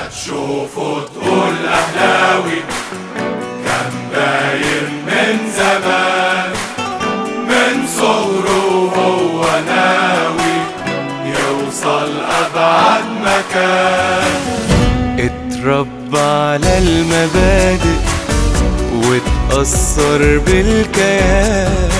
هتشوفه تقول أهلاوي كان باين من زمان من صغره وهو ناوي يوصل أبعد مكان اتربى على المبادئ واتأثر بالكيان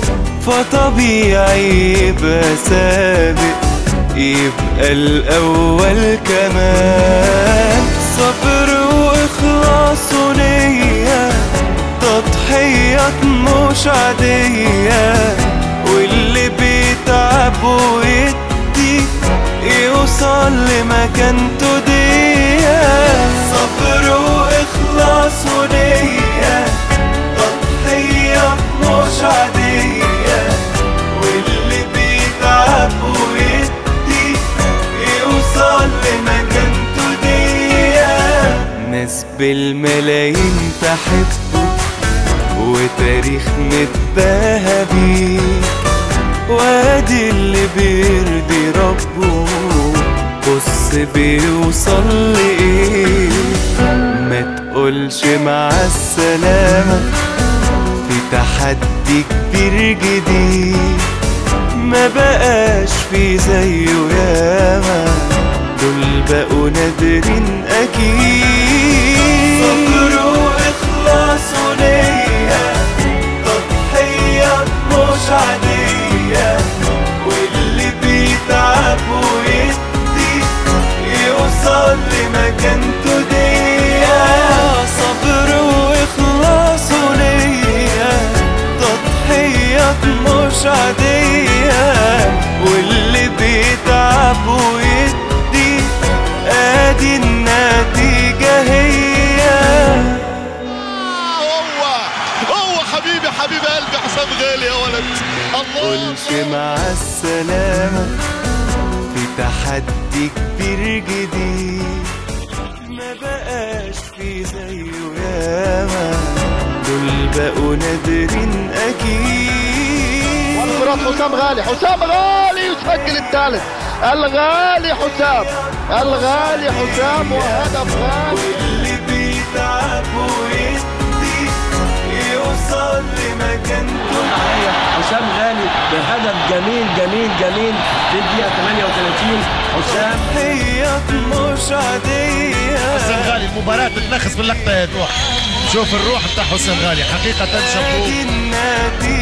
فطبيعي يبقى سابق يبقى الأول كمان صبر وإخلاص ونية تضحيات مش عادية واللي بيتعب ويدي يوصل لمكانته دي صبر وإخلاص ونية تضحيات مش عادية واللي بيتعب ويدي يوصل لمكانته دي ناس بالملايين تحبه وتاريخ متباهى بيه وادي اللي بيرضي ربه بص بيوصل لإيه ما تقولش مع السلامة في تحدي كبير جديد ما بقاش في زيه ياما دول بقوا نادرين أكيد صبر وإخلاص ونية تضحية مش عادية واللي بيتعب ويدي يوصل لمكانته دي صبر وإخلاص ونية تضحيات مش عادية واللي بيتعب ويدي ادي النتيجة هي هو هو حبيبي حبيب قلبي حسام غالي يا ولد الله قولش مع السلامة في تحدي كبير جديد ما بقاش في زيه ياما دول بقوا نادرين أكيد انفراد حسام غالي حسام غالي يسجل الثالث الغالي حسام الغالي حسام وهدف غالي واللي بيتعب ويدي يوصل لمكانته حسام غالي بهدف جميل جميل جميل في الدقيقة 38 حسام هي مش عادية حسام غالي المباراة بتنخس باللقطة يا روح شوف الروح بتاع حسام غالي حقيقة شابوه ادي النتيجة